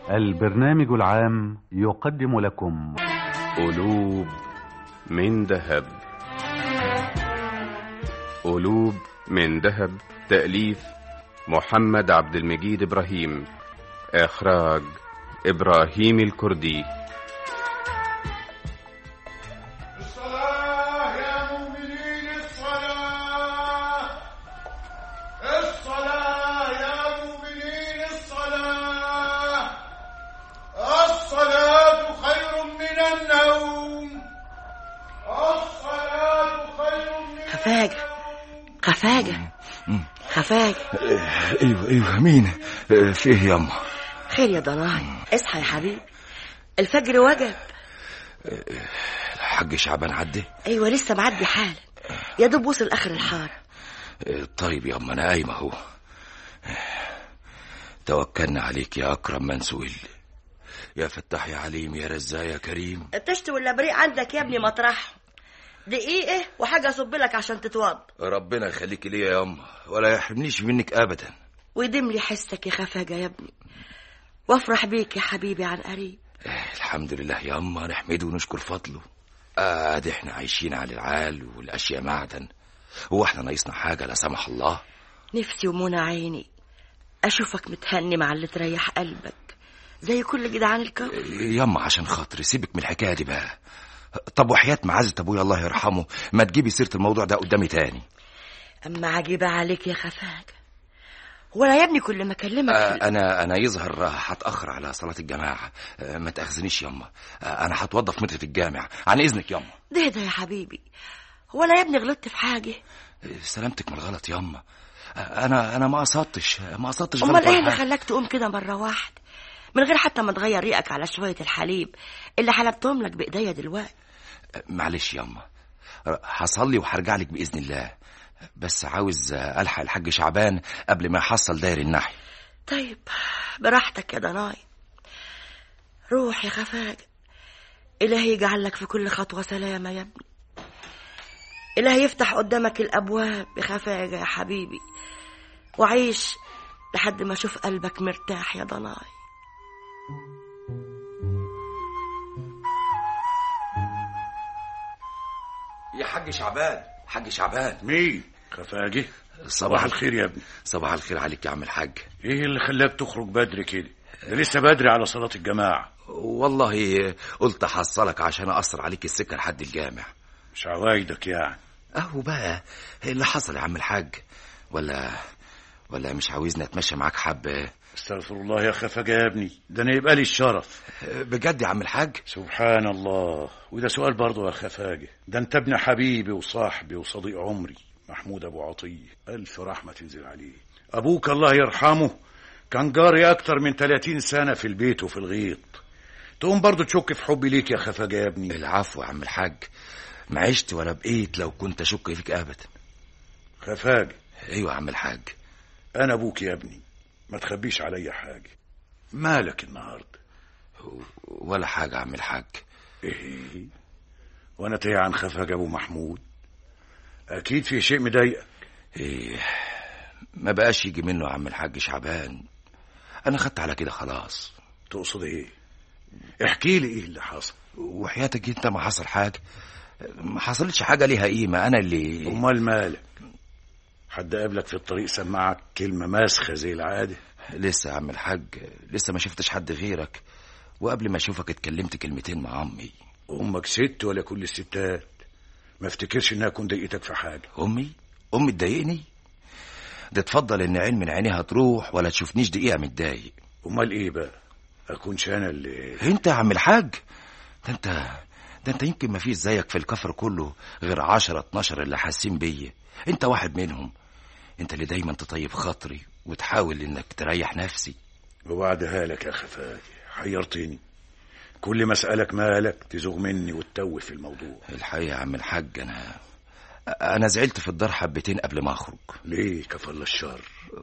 البرنامج العام يقدم لكم قلوب من ذهب قلوب من ذهب تأليف محمد عبد المجيد إبراهيم إخراج إبراهيم الكردي الصلاة يا مؤمنين الصلاة الصلاة يا مؤمنين الصلاة الصلاة خير من النوم الصلاة خير من خفاجة خفاجة خفاجة ايوه ايوه مين آه، فيه يما خير يا ضناي اصحى يا حبيبي الفجر وجب الحاج شعبان عدي ايوه لسه معدي حالا يا دوب وصل اخر الحاره آه، طيب يما انا قايم اهو آه، توكلنا عليك يا اكرم من سئل يا فتاح يا عليم يا رزاق يا كريم الطشت والابريق عندك يا ابني مطرحهم دقيقة وحاجة أصب لك عشان تتوضى ربنا يخليك ليا يا يما ولا يحرمنيش منك ابدا ويدم لي حسك يا خفاجة يا ابني وافرح بيك يا حبيبي عن قريب آه، الحمد لله يا اما نحمده ونشكر فضله ادي احنا عايشين على العال والاشياء معدن هو احنا ناقصنا حاجه لا سمح الله نفسي ومنى عيني أشوفك متهني مع اللي تريح قلبك زي كل جدعان الكون ياما عشان خاطري سيبك من الحكايه دي بقى طب وحياة معزة ابويا الله يرحمه ما تجيبي سيرة الموضوع ده قدامي تاني أما عجيبة عليك يا خفاجة ولا يا ابني كل ما أكلمك في آه انا انا يظهر هتاخر على صلاة الجماعة آه ما تاخذنيش ياما آه انا هتوضى في مترة الجامع عن اذنك ياما ده ده يا حبيبي ولا يا ابني غلطت في حاجة آه، سلامتك من الغلط ياما آه انا انا ما قصدتش ما قصدتش أمال غلط إيه ولا اللي حاجة. خلاك تقوم كده مرة واحدة من غير حتى ما تغير ريقك على شوية الحليب اللي حلبتهم لك بإيديا دلوقتي آه، معلش ياما آه، هصلي وهرجع لك باذن الله بس عاوز آه، الحق الحاج شعبان قبل ما يحصل داير النحي طيب براحتك يا ضناي روح يا خفاجة إلهي يجعل لك في كل خطوة سلامة يا ابني إلهي يفتح قدامك الأبواب بخفاجة يا حبيبي وعيش لحد ما أشوف قلبك مرتاح يا ضناي يا حاج شعبان حاج شعبان مين خفاجة صباح صباح الخير يا ابني صباح الخير عليك يا عم الحاج ايه اللي خلاك تخرج بدري كده ده لسه بدري على صلاة الجماعة والله قلت احصلك عشان اقصر عليك السكه لحد الجامع مش عوايدك يعني اهو بقى اللي حصل يا عم الحاج ولا ولا مش عاوزني اتمشى معاك حبه استغفر الله يا خفاجة يا ابني ده انا يبقى لي الشرف بجد يا عم الحاج سبحان الله وده سؤال برضه يا خفاجة ده انت ابن حبيبي وصاحبي وصديق عمري محمود ابو عطية الف رحمة تنزل عليه ابوك الله يرحمه كان جاري اكتر من 30 سنة في البيت وفي الغيط تقوم برضه تشك في حبي ليك يا خفاجة يا ابني العفو يا عم الحاج ما عشت ولا بقيت لو كنت اشك فيك ابدا خفاجة ايوه يا عم الحاج انا ابوك يا ابني ما تخبيش عليا حاجة مالك النهاردة ولا حاجه يا عم الحاج ايه وانا تايه عن خفاجة ابو محمود اكيد في شيء مضايقك ايه ما بقاش يجي منه يا عم الحاج شعبان انا خدت على كده خلاص تقصد ايه احكي لي ايه اللي حصل وحياتك انت ما حصل حاجه ما حصلتش حاجه ليها قيمه انا اللي امال مالك حد قابلك في الطريق سمعك كلمة ماسخة زي العادة لسه يا عم الحاج لسه ما شفتش حد غيرك وقبل ما اشوفك اتكلمت كلمتين مع امي امك ست ولا كل الستات ما افتكرش انها كنت ضايقتك في حاجة امي امي تضايقني ده تفضل ان عين من عينيها تروح ولا تشوفنيش دقيقه متضايق امال ايه بقى اكونش انا اللي انت يا عم الحاج ده انت ده انت يمكن ما فيش زيك في الكفر كله غير عشرة اتناشر اللي حاسين بيا انت واحد منهم انت اللي دايما تطيب خاطري وتحاول انك تريح نفسي وبعدها لك يا خفاجة حيرتني كل ما اسألك مالك تزوغ مني وتتوه في الموضوع الحقيقة يا عم الحاج انا انا زعلت في الدار حبتين قبل ما اخرج ليه كفل الشر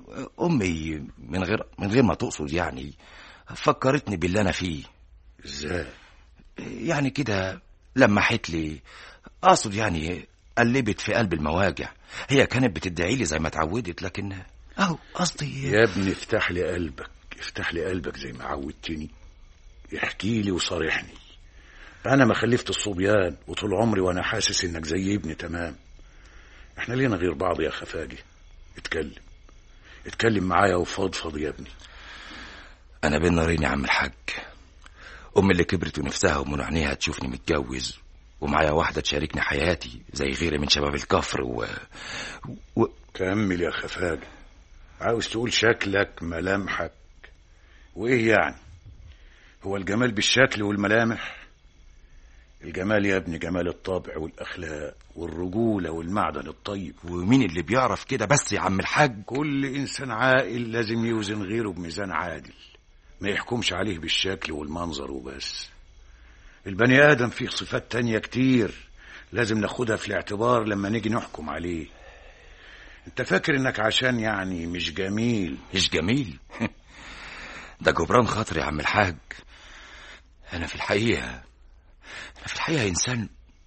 امي من غير من غير ما تقصد يعني فكرتني باللي انا فيه ازاي يعني كده لمحت لي اقصد يعني قلبت في قلب المواجع هي كانت بتدعي لي زي ما اتعودت لكن اهو قصدي يا ابني افتح لي قلبك افتح لي قلبك زي ما عودتني احكي لي وصارحني انا ما خلفت الصبيان وطول عمري وانا حاسس انك زي ابني تمام احنا لينا غير بعض يا خفاجي اتكلم اتكلم معايا وفضفض يا ابني انا بين نارين يا عم الحاج ام اللي كبرت ونفسها ومن عينيها تشوفني متجوز ومعايا واحدة تشاركني حياتي زي غيري من شباب الكفر و... و... كمل يا خفاجي عاوز تقول شكلك ملامحك وايه يعني هو الجمال بالشكل والملامح الجمال يا ابني جمال الطبع والاخلاق والرجوله والمعدن الطيب ومين اللي بيعرف كده بس يا عم الحاج كل انسان عاقل لازم يوزن غيره بميزان عادل ما يحكمش عليه بالشكل والمنظر وبس البني ادم فيه صفات تانية كتير لازم ناخدها في الاعتبار لما نيجي نحكم عليه انت فاكر انك عشان يعني مش جميل مش جميل ده جبران خاطر يا عم الحاج انا في الحقيقة انا في الحقيقة انسان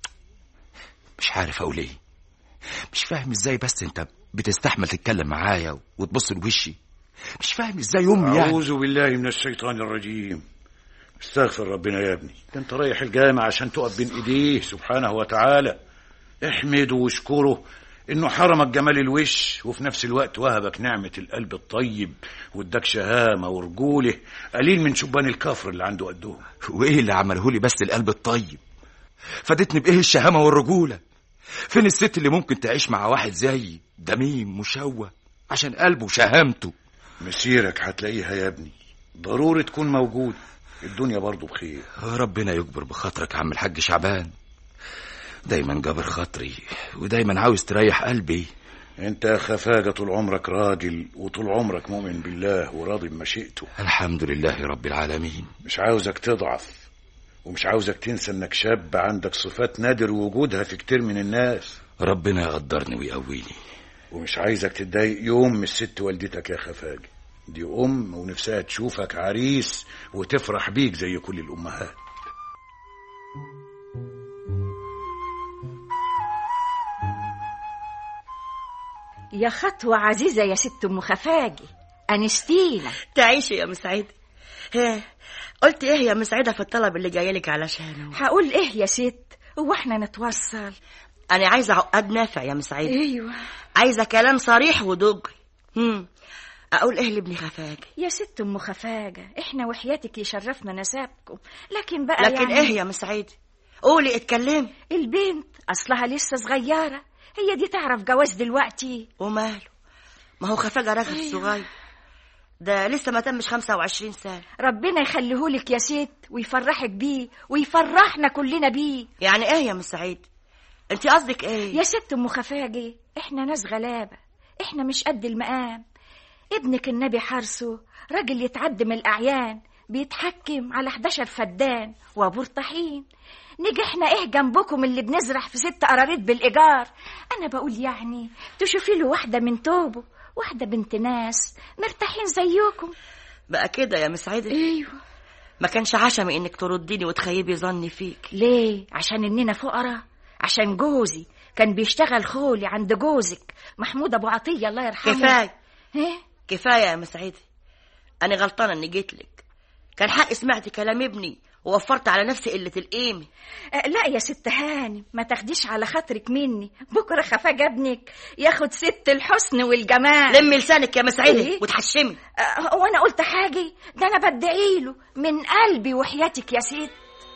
مش عارف اقول ايه مش فاهم ازاي بس انت بتستحمل تتكلم معايا وتبص لوشي مش فاهم ازاي امي يعني أعوذ بالله من الشيطان الرجيم استغفر ربنا يا ابني ده انت رايح الجامع عشان تقف بين ايديه سبحانه وتعالى احمده واشكره انه حرمك جمال الوش وفي نفس الوقت وهبك نعمة القلب الطيب واداك شهامة ورجوله قليل من شبان الكفر اللي عنده قدهم وايه اللي عمله لي بس القلب الطيب فادتني بايه الشهامة والرجولة فين الست اللي ممكن تعيش مع واحد زيي دميم مشوه عشان قلبه وشهامته مسيرك هتلاقيها يا ابني ضروري تكون موجود الدنيا برضو بخير ربنا يكبر بخاطرك يا عم الحاج شعبان دايما جابر خاطري ودايما عاوز تريح قلبي انت يا خفاجة طول عمرك راجل وطول عمرك مؤمن بالله وراضي بمشيئته الحمد لله رب العالمين مش عاوزك تضعف ومش عاوزك تنسى انك شاب عندك صفات نادر وجودها في كتير من الناس ربنا يقدرني ويقويني ومش عايزك تتضايق يوم من الست والدتك يا خفاجة دي أم ونفسها تشوفك عريس وتفرح بيك زي كل الأمهات يا خطوة عزيزة يا ست أم خفاجي أنستينا تعيشي يا مسعدة ها قلت ايه يا مسعدة في الطلب اللي جايلك علشانه هقول إيه يا ست هو احنا نتوصل انا عايزة عقاد نافع يا مسعدة أيوة عايزة كلام صريح ودغري هم اقول ايه لابني خفاجة يا ست أم خفاجة احنا وحياتك يشرفنا نسابكم لكن بقى لكن يعني ايه يا مسعدة قولي اتكلمي البنت أصلها لسه صغيرة هي دي تعرف جواز دلوقتي وماله ما هو خفاجة رغب صغير ده لسه ما تمش 25 سنة ربنا يخليهولك يا ست ويفرحك بيه ويفرحنا كلنا بيه يعني ايه يا مسعيد انت قصدك ايه يا ست ام خفاجي احنا ناس غلابه احنا مش قد المقام ابنك النبي حرسه راجل يتعد من الاعيان بيتحكم على 11 فدان وابور طحين نيجي احنا ايه جنبكم اللي بنزرع في ست قراريط بالايجار انا بقول يعني تشوفي له واحده من توبه واحده بنت ناس مرتاحين زيكم بقى كده يا مسعيدة ايوه ما كانش عشمي انك ترديني وتخيبي ظني فيك ليه عشان اننا فقراء عشان جوزي كان بيشتغل خولي عند جوزك محمود ابو عطيه الله يرحمه كفايه ايه كفايه يا مسعيدة انا غلطانه اني جيت لك كان حقي سمعت كلام ابني ووفرت على نفسي قله القيمه أه لا يا ست هاني ما تاخديش على خاطرك مني بكره خفاج ابنك ياخد ست الحسن والجمال لمي لسانك يا مسعيدة إيه؟ وتحشمي أه وانا قلت حاجه ده انا بدعي له من قلبي وحياتك يا ست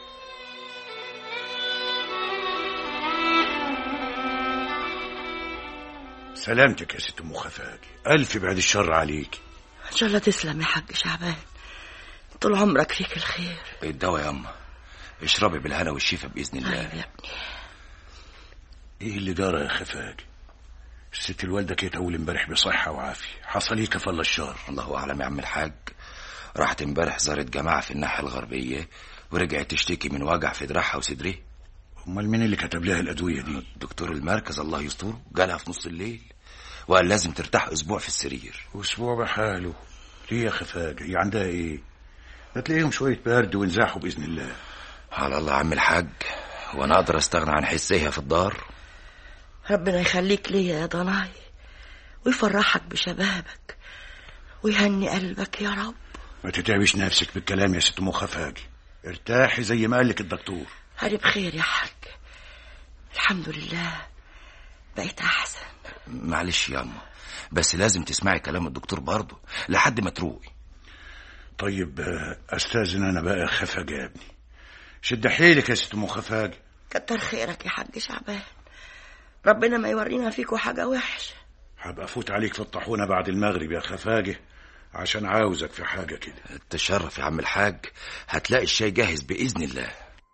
سلامتك يا ست ام خفاجي الف بعد الشر عليك ان شاء الله تسلم يا حاج شعبان طول عمرك فيك الخير الدواء يا اما اشربي بالهنا والشفا باذن طيب الله يا ابني ايه اللي جرى يا خفاجي الست الوالده كانت اول امبارح بصحه وعافيه حصل ايه كفل الشر الله اعلم يا عم الحاج راحت امبارح زارت جماعه في الناحيه الغربيه ورجعت تشتكي من وجع في دراعها وصدرها امال مين اللي كتب لها الادويه دي دكتور المركز الله يستره جالها في نص الليل وقال لازم ترتاح اسبوع في السرير اسبوع بحاله ليه يا خفاجه هي عندها ايه هتلاقيهم شويه برد وينزاحوا باذن الله على الله يا عم الحاج وانا اقدر استغنى عن حسها في الدار ربنا يخليك ليا يا ضناي ويفرحك بشبابك ويهني قلبك يا رب ما تتعبش نفسك بالكلام يا ست ام خفاجي ارتاحي زي ما قالك الدكتور أنا بخير يا حاج الحمد لله بقيت أحسن معلش ياما بس لازم تسمعي كلام الدكتور برضه لحد ما تروقي طيب آه، استاذن انا بقى يا خفاجة يا ابني شد حيلك يا ست ام خفاجة كتر خيرك يا حاج شعبان ربنا ما يورينا فيكوا حاجة وحشة هبقى افوت عليك في الطاحونة بعد المغرب يا خفاجة عشان عاوزك في حاجة كده تشرف يا عم الحاج هتلاقي الشاي جاهز بإذن الله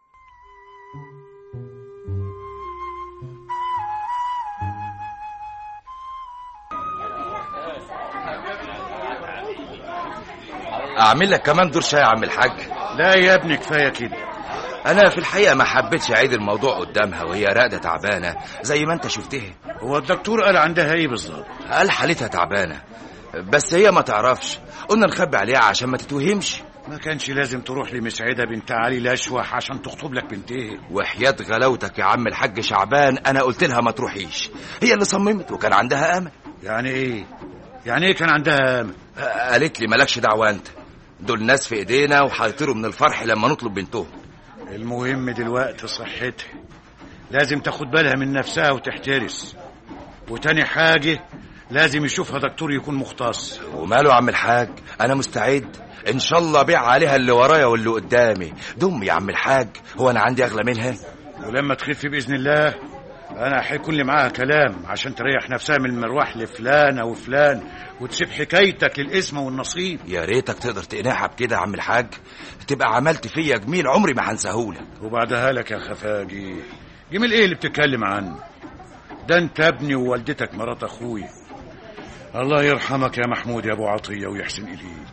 أعمل لك كمان دور شاي يا عم الحاج لا يا ابني كفاية كده أنا في الحقيقة ما حبيتش أعيد الموضوع قدامها وهي راقدة تعبانة زي ما أنت شفتها هو الدكتور قال عندها ايه بالظبط قال حالتها تعبانة بس هي ما تعرفش قلنا نخبي عليها عشان ما تتوهمش ما كانش لازم تروح لمسعدة بنت علي الأشوح عشان تخطب لك بنتها وحياة غلاوتك يا عم الحاج شعبان أنا قلت لها ما تروحيش هي اللي صممت وكان عندها أمل يعني ايه يعني ايه كان عندها امل قالت لي مالكش دعوة أنت دول ناس في إيدينا وهيطيروا من الفرح لما نطلب بنتهم المهم دلوقتي صحتها لازم تاخد بالها من نفسها وتحترس وتاني حاجة لازم يشوفها دكتور يكون مختص وماله يا عم الحاج أنا مستعد إن شاء الله بيع عليها اللي ورايا واللي قدامي دم يا عم الحاج هو أنا عندي أغلى منها ولما تخف بإذن الله أنا هيكون لي معاها كلام عشان تريح نفسها من المروح لفلان أو فلان وتسيب حكايتك للاسم والنصيب يا ريتك تقدر تقنعها بكده يا عم الحاج تبقى عملت فيا جميل عمري ما هنساهولك وبعدها لك يا خفاجي جميل ايه اللي بتتكلم عنه ده انت ابني ووالدتك مرات اخويا الله يرحمك يا محمود يا ابو عطيه ويحسن اليك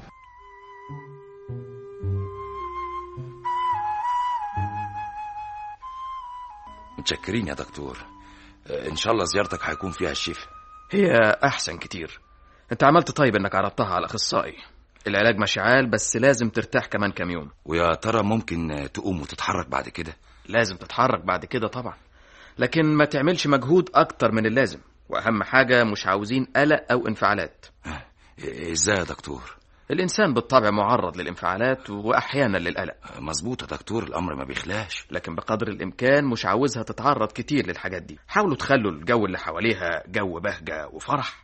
متشكرين يا دكتور إن شاء الله زيارتك هيكون فيها الشفاء هي أحسن كتير أنت عملت طيب إنك عرضتها على أخصائي العلاج مشعال بس لازم ترتاح كمان كام يوم ويا ترى ممكن تقوم وتتحرك بعد كده لازم تتحرك بعد كده طبعا لكن ما تعملش مجهود أكتر من اللازم وأهم حاجة مش عاوزين قلق أو انفعالات ازاي يا دكتور الإنسان بالطبع معرض للانفعالات وأحيانا للقلق مظبوط يا دكتور الامر ما بيخلاش لكن بقدر الإمكان مش عاوزها تتعرض كتير للحاجات دي حاولوا تخلوا الجو اللي حواليها جو بهجة وفرح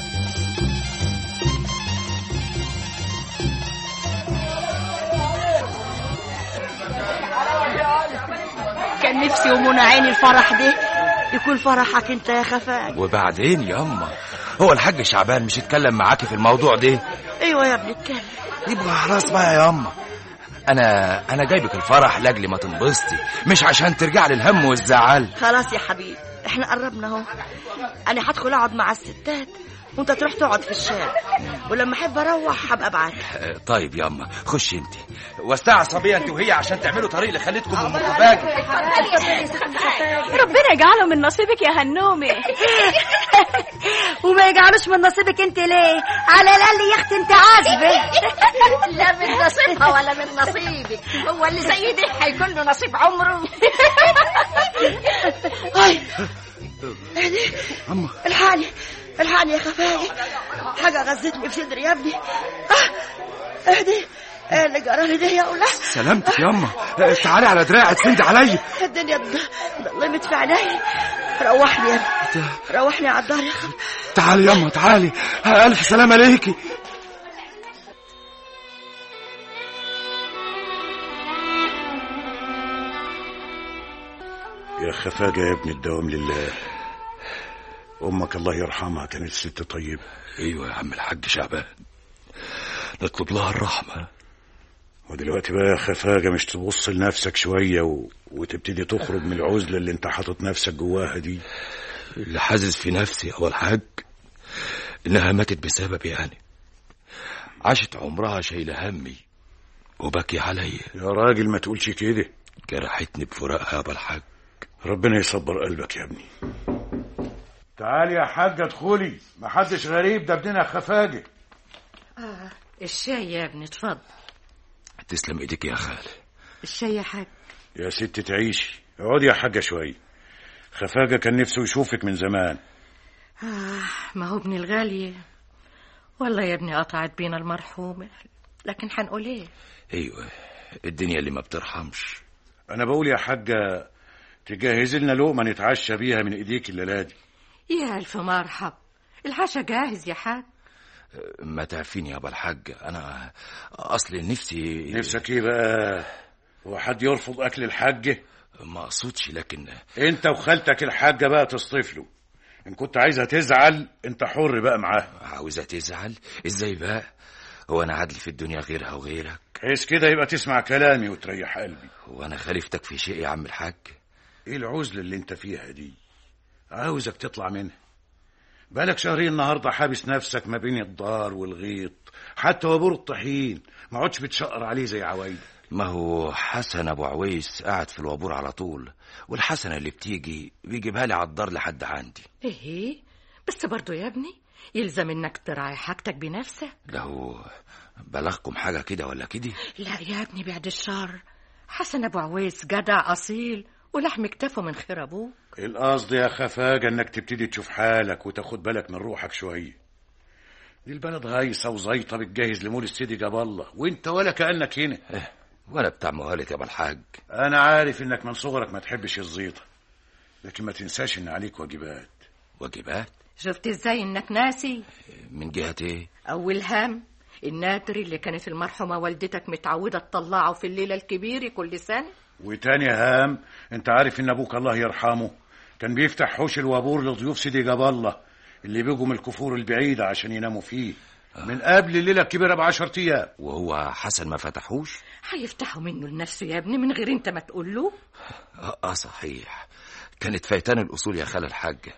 كان نفسي ومنى عيني الفرح ده يكون فرحك انت يا خفاج وبعدين ياما هو الحاج شعبان مش اتكلم معاكي في الموضوع ده ايوه يا ابني اتكلم يبقى خلاص بقى يا ياما انا انا جايبك الفرح لاجل ما تنبسطي مش عشان ترجع للهم والزعل خلاص يا حبيبي احنا قربنا اهو انا هدخل اقعد مع الستات وانت تروح تقعد في الشارع ولما احب اروح هبقى ابعت آه، طيب ياما خش انت واستعى صبيه انت وهي عشان تعملوا طريق اللي خليتكم ام خفاجي ربنا يجعله من نصيبك يا هنومي وما يجعلوش من نصيبك انت ليه على الاقل يا اختي انت عازبه لا من نصيبها ولا من نصيبك هو اللي زي ده هيكون له نصيب عمره هاي اهدي الحقني الحقني يا خفاجي حاجة غزتني في صدري يا ابني آه، اهدي ايه اللي جرالي ده يا أولاد سلامتك ياما آه، تعالي على دراعي تسندي عليا الدنيا ض- ضلمت في عيني روحني يا ابني روحني على الدار يا خ... تعالي ياما تعالي آه، الف سلامه ليكي يا خفاجة يا ابن الدوام لله أمك الله يرحمها كانت ست طيبة ايوه يا عم الحاج شعبان نطلب لها الرحمه ودلوقتي بقى يا خفاجة مش تبص لنفسك شوية و... وتبتدي تخرج من العزلة اللي انت حاطط نفسك جواها دي اللي حاسس في نفسي يا الحاج انها ماتت بسبب يعني عاشت عمرها شايله همي وبكي عليا يا راجل ما تقولش كده جرحتني بفراقها يا ابو الحاج ربنا يصبر قلبك يا ابني تعالي يا حاجة ادخلي محدش غريب ده ابننا خفاجة الشاي يا ابني اتفضل تسلم ايدك يا خالي الشاي يا حاج يا ست تعيشي اقعدي يا حاجة شوية خفاجة كان نفسه يشوفك من زمان آه ما هو ابني الغالي والله يا ابني قطعت بينا المرحومة لكن هنقول ايه ايوه الدنيا اللي ما بترحمش انا بقول يا حاجه تجهز لنا لقمه نتعشى بيها من ايديك الليله دي يا الف مرحب العشاء جاهز يا حاج ما تعرفيني يا ابا الحاج انا اصل نفسي نفسك ايه بقى هو حد يرفض اكل الحاجه ما اقصدش لكن انت وخالتك الحاجه بقى تصطف له ان كنت عايزها تزعل انت حر بقى معاها عاوزة تزعل ازاي بقى هو انا عدل في الدنيا غيرها وغيرك بحيث كده يبقى تسمع كلامي وتريح قلبي وانا خالفتك في شيء يا عم الحاج ايه العزله اللي انت فيها دي عاوزك تطلع منها بقالك شهرين النهارده حابس نفسك ما بين الدار والغيط حتى وابور الطحين ما عدتش بتشقر عليه زي عوايدك ما هو حسن ابو عويس قاعد في الوابور على طول والحسنه اللي بتيجي بيجيبها لي على الدار لحد عندي ايه بس برضو يا ابني يلزم انك تراعي حاجتك بنفسك لو بلغكم حاجه كده ولا كده لا يا ابني بعد الشر حسن ابو عويس جدع اصيل ولحم كتافه من خير ابوه القصد يا خفاجة انك تبتدي تشوف حالك وتاخد بالك من روحك شوية دي البلد هايصة وزيطة بتجهز لمول السيدي جاب الله وانت ولا كأنك هنا إيه ولا بتاع مهالة يا ابو الحاج انا عارف انك من صغرك ما تحبش الزيطة لكن ما تنساش ان عليك واجبات واجبات شفت ازاي انك ناسي من جهه ايه اول هام النادر اللي كانت المرحومة والدتك متعودة تطلعه في الليلة الكبيرة كل سنة وتاني هام انت عارف ان ابوك الله يرحمه كان بيفتح حوش الوابور لضيوف سيدي جاب الله اللي بيجوا من الكفور البعيدة عشان يناموا فيه من قبل الليلة الكبيرة بعشر أيام وهو حسن ما فتحوش هيفتحوا منه لنفسه يا ابني من غير انت ما تقول له اه, آه صحيح كانت فايتان الاصول يا خال الحاج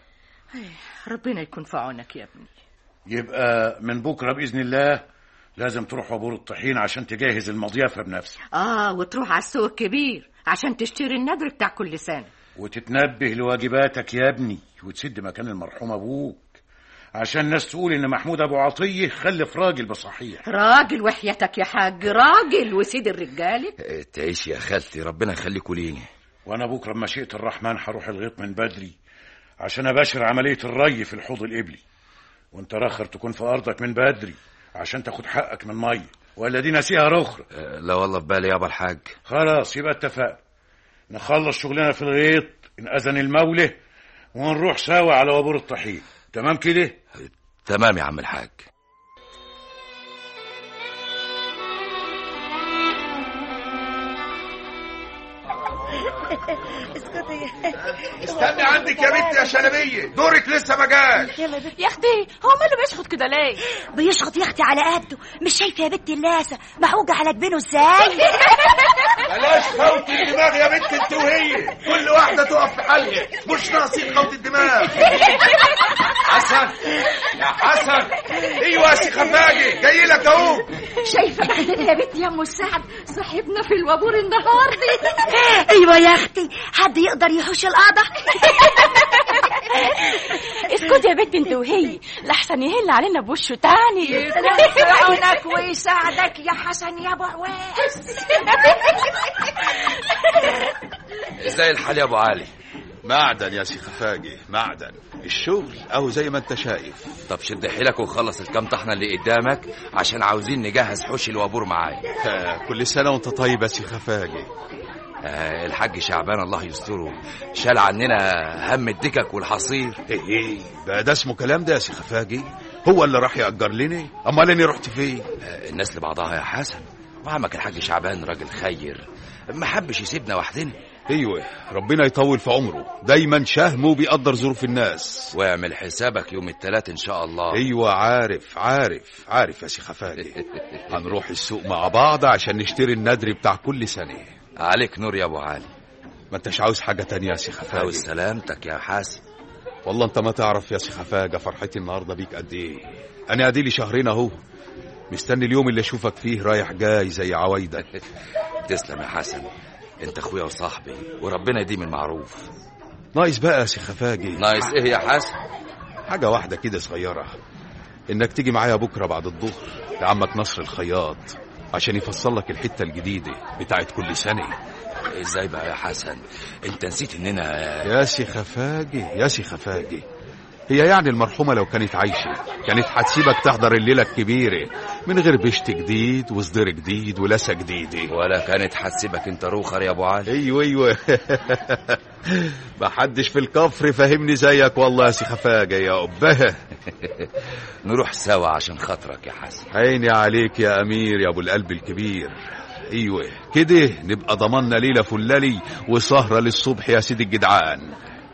ربنا يكون في عونك يا ابني يبقى من بكرة بإذن الله لازم تروح وابور الطحين عشان تجهز المضيافة بنفسك اه وتروح على السوق الكبير عشان تشتري النذر بتاع كل سنة وتتنبه لواجباتك يا ابني وتسد مكان المرحوم أبوك عشان الناس تقول إن محمود أبو عطية خلف راجل بصحيح راجل وحياتك يا حاج راجل وسيد الرجالة آه، تعيش يا خالتي ربنا يخليكوا ليني وأنا بكرة بمشيئة الرحمن هروح الغيط من بدري عشان أباشر عملية الري في الحوض الإبلي وأنت راخر تكون في أرضك من بدري عشان تاخد حقك من مية ولا دي ناسيها رخرة آه، لا والله في بالي يابا الحاج خلاص يبقى اتفقنا نخلص شغلنا في الغيط إن أذن المولى ونروح سوا على وابور الطحين تمام كده تمام يا عم الحاج اسكتي استني عندك يا بنت يا شلبيه دورك لسه ما جاش يا اختي هو ماله بيشخط كده ليه بيشخط يا اختي على قده مش شايفه يا بنت اللاسه محوجه على جبينه ازاي بلاش خوت الدماغ يا بنت انت وهي كل واحده تقف في حالها مش ناقصين خوت الدماغ حسن يا حسن ايوه يا سي خفاجي جاي لك اهو شايفه بعدين يا بنت يا ام السعد صاحبنا في الوابور النهارده ايوه يا اختي حد يقدر يحوش القضا اسكت يا بنت انت وهي لحسن يهل علينا بوشه تاني يكون في عونك ويساعدك يا حسن يا ابو عواس ازاي الحال يا ابو علي معدن يا سي خفاجي معدن الشغل اهو زي ما انت شايف طب شد حيلك وخلص الكام طحنه اللي قدامك عشان عاوزين نجهز حوش الوابور معايا آه، كل سنه وانت طيب يا سي خفاجي آه الحاج شعبان الله يستره شال عننا هم الدكك والحصير ايه ايه بقى ده اسمه كلام ده يا سي خفاجي هو اللي راح يأجر لنا امال اني رحت فين آه الناس لبعضها يا حسن وعمك الحاج شعبان راجل خير ما حبش يسيبنا وحدنا ايوه ربنا يطول في عمره دايما شهم وبيقدر ظروف الناس واعمل حسابك يوم التلات ان شاء الله ايوه عارف عارف عارف يا سي خفاجي هنروح السوق مع بعض عشان نشتري الندر بتاع كل سنه عليك نور يا ابو علي ما انتش عاوز حاجه تانية يا سي خفاجي عاوز سلامتك يا حاسن والله انت ما تعرف يا سي خفاجه فرحتي النهارده بيك قد ايه انا اديلي شهرين اهو مستني اليوم اللي اشوفك فيه رايح جاي زي عوايدك تسلم يا حسن انت اخويا وصاحبي وربنا يديم المعروف ناقص بقى يا سي خفاجي ناقص ايه يا حسن حاجه واحده كده صغيره انك تيجي معايا بكره بعد الظهر لعمك نصر الخياط عشان يفصل لك الحته الجديده بتاعت كل سنه ازاي بقى يا حسن انت نسيت اننا يا سي خفاجي يا سي خفاجي هي يعني المرحومة لو كانت عايشة كانت هتسيبك تحضر الليلة الكبيرة من غير بشت جديد وصدر جديد ولسه جديده ولا كانت حسبك انت روخر يا ابو علي ايوه ايوه محدش في الكفر فهمني زيك والله يا سي خفاجة يا أبها نروح سوا عشان خاطرك يا حسن عيني عليك يا أمير يا أبو القلب الكبير ايوه كده نبقى ضمنا ليلة فلالي وسهرة للصبح يا سيدي الجدعان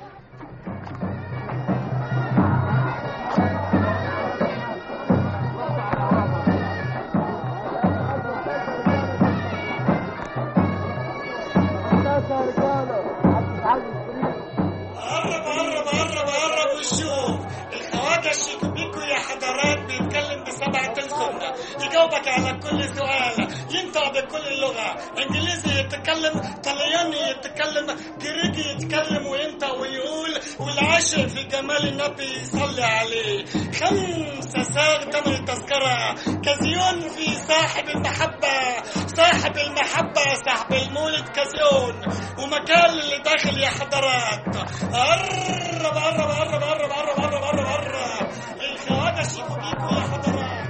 قرب قرب قرب قرب وشوف الخواجة الشيكوبيكو يا حضرات بيتكلم بسبعة السنة يجاوبك على كل سؤال ينطق بكل اللغة انجليزي يتكلم طلياني يتكلم جريجي يتكلم وينطق ويقول والعاشق في جمال النبي يصلي عليه خمسة ساغ تمن التذكرة كازيون في صاحب المحبة صاحب المحبة صاحب المولد كازيون ومكان اللي داخل يا حضرات قرب قرب قرب قرب قرب قرب قرب قرب الخواجة الشيكوبيكو يا حضرات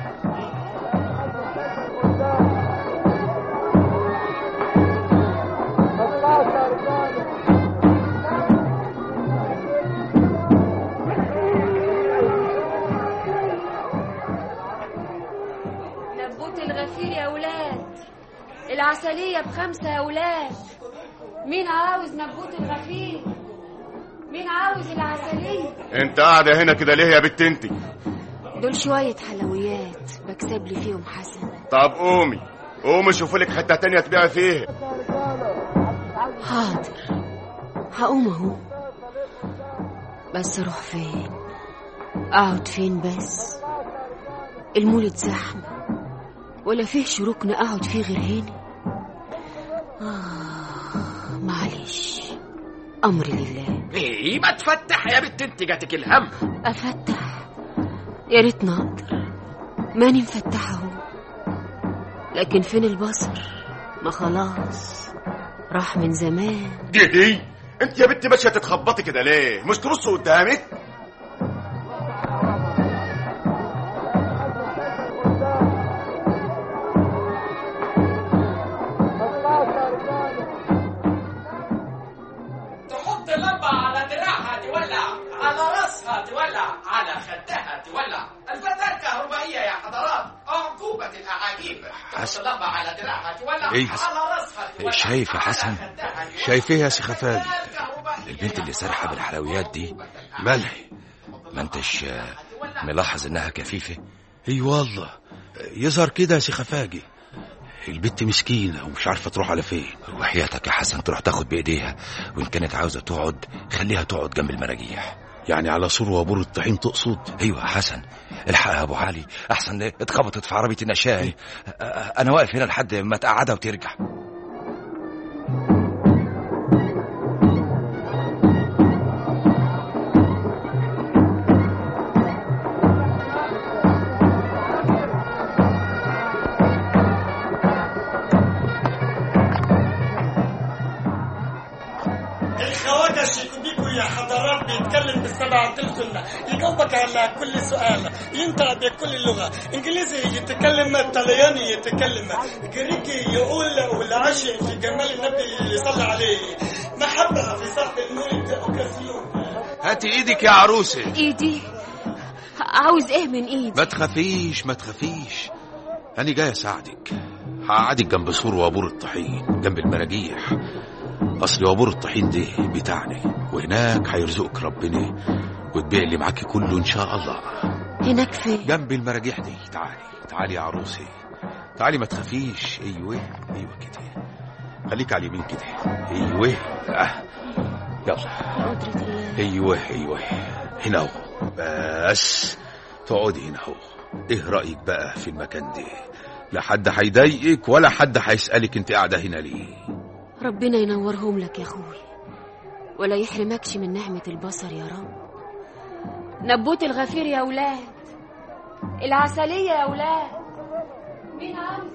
نبوت الغفير يا ولاد العسلية بخمسة يا ولاد مين عاوز نبوت الغفير مين عاوز العسلية انت قاعدة هنا كده ليه يا بت انت دول شوية حلويات بكسب لي فيهم حسن طب قومي قومي شوفوا لك حتة تانية تبيعي فيها حاضر هقوم اهو بس اروح فين اقعد فين بس المولد زحمة ولا فيهش ركن اقعد فيه غير هنا آه معلش امري لله ايه ما تفتح يا بنت انت جاتك الهم افتح يا ريت نقدر ماني مفتحه اهو لكن فين البصر ما خلاص راح من زمان دي دي انت يا بنت ماشية تتخبطي كده ليه مش ترص قدامك تحط لمبة على دراعها تولع على راسها تولع على خدها تولع الفتاة الكهربائية يا حضرات أعقوبة الأعاجيب تحط لمبة على دراعها تولع إيه؟ على راسها تولع شايف يا حسن شايف ايه يا سي خفاجي البنت اللي سارحة بالحلويات دي مالها ما انتش آه، ملاحظ انها كفيفة اي والله يظهر كده يا سي خفاجي البت مسكينة ومش عارفة تروح على فين وحياتك يا حسن تروح تاخد بايديها وان كانت عاوزة تقعد خليها تقعد جنب المراجيح يعني على سور وابور الطحين تقصد ايوه يا حسن الحق يا ابو علي احسن اتخبطت في عربية النشال آه، انا واقف هنا لحد ما تقعدها وترجع الخواجة الشيكوبيكو يا حضرات بيتكلم بالسبعة السنة يجاوبك على كل سؤال ينطق بكل اللغة انجليزي يتكلم طلياني يتكلم جريكي يقول والعاشق في جمال النبي يصلي عليه محبة في صاحب المولد اوكازيون هاتي ايدك يا عروسة ايدي عاوز ايه من ايدي ما تخافيش ما تخافيش أنا جاي أساعدك هقعدك جنب سور وابور الطحين جنب المراجيح أصل وابور الطحين ده بتاعنا وهناك هيرزقك ربنا وتبيع اللي معاكي كله إن شاء الله هناك فين جنب المراجيح دي تعالي تعالي يا عروسي تعالي ما تخافيش ايوه ايوه كده خليك على اليمين كده ايوه آه. يلا قدرة الله ايوه ايوه هنا اهو بس تقعدي هنا اهو ايه رايك بقى في المكان ده لا حد هيضايقك ولا حد هيسالك انت قاعده هنا ليه ربنا ينورهم لك يا اخوي ولا يحرمكش من نعمة البصر يا رب نبوت الغفير يا ولاد العسلية يا ولاد مين عاوز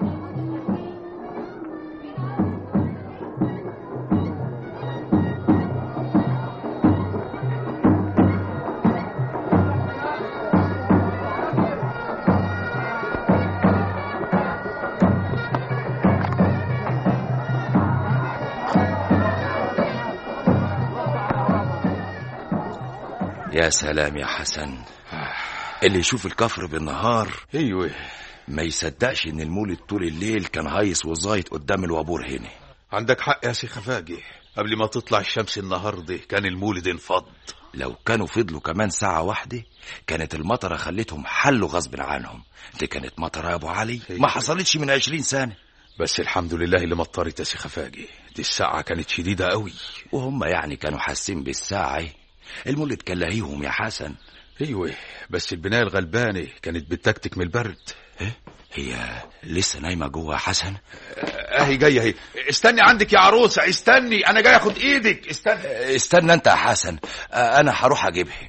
يا سلام يا حسن اللي يشوف الكفر بالنهار ايوه ما يصدقش ان المولد طول الليل كان هايص وزايط قدام الوابور هنا عندك حق يا سي خفاجي قبل ما تطلع الشمس النهارده كان المولد انفض لو كانوا فضلوا كمان ساعة واحدة كانت المطرة خلتهم حلوا غصب عنهم دي كانت مطرة يا أبو علي ما حصلتش من عشرين سنة بس الحمد لله اللي مطرت يا سي خفاجي دي الساعة كانت شديدة قوي وهم يعني كانوا حاسين بالساعة المولد كان لهيهم يا حسن ايوه بس البناية الغلبانة كانت بتكتك من البرد إيه؟ هي لسه نايمة جوه يا حسن اهي جاية اهي استني عندك يا عروسة استني انا جاي اخد ايدك استني استنى انت يا حسن انا هروح اجيبها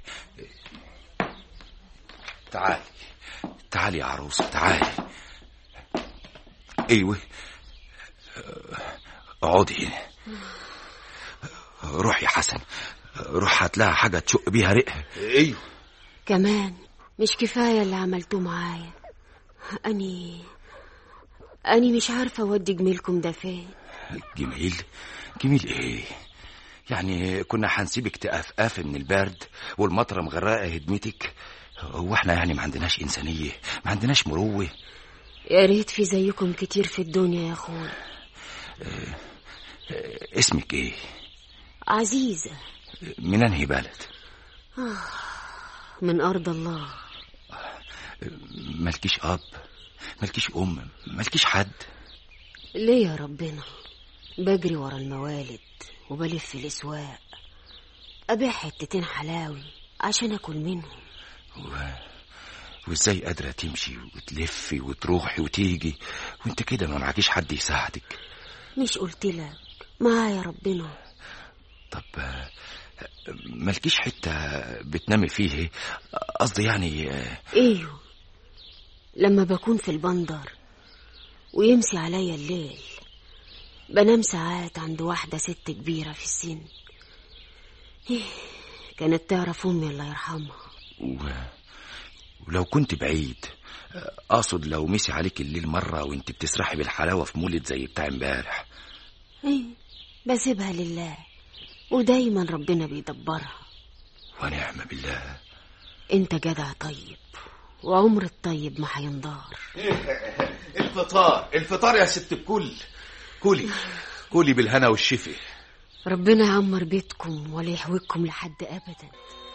تعالي تعالي يا عروسة تعالي ايوه اقعدي هنا روح يا حسن روح هات لها حاجة تشق بيها رقها ايوه كمان مش كفاية اللي عملتوه معايا أني أني مش عارفة أودي جميلكم ده فين جميل جميل ايه يعني كنا هنسيبك تقفقف من البرد والمطره مغرقه هدمتك هو احنا يعني ما عندناش انسانيه ما عندناش مروه يا ريت في زيكم كتير في الدنيا يا أخوي اه اه اسمك ايه عزيزة من انهي بلد آه من أرض الله مالكيش اب مالكيش ام مالكيش حد ليه يا ربنا بجري ورا الموالد وبلف في الاسواق ابيع حتتين حلاوي عشان اكل منهم و... وازاي قادرة تمشي وتلفي وتروحي وتيجي وانت كده ما معكيش حد يساعدك مش قلت لك معايا ربنا طب مالكيش حتة بتنامي فيه قصدي يعني ايوه لما بكون في البندر ويمسي عليا الليل بنام ساعات عند واحدة ست كبيرة في السن إيه كانت تعرف أمي الله يرحمها و... ولو كنت بعيد أقصد لو مسي عليك الليل مرة وانت بتسرحي بالحلاوة في مولد زي بتاع امبارح إيه بسيبها لله ودايما ربنا بيدبرها ونعم بالله انت جدع طيب وعمر الطيب ما هينضار الفطار الفطار يا ست الكل كلي كلي بالهنا والشفي ربنا يعمر بيتكم ولا يحوجكم لحد ابدا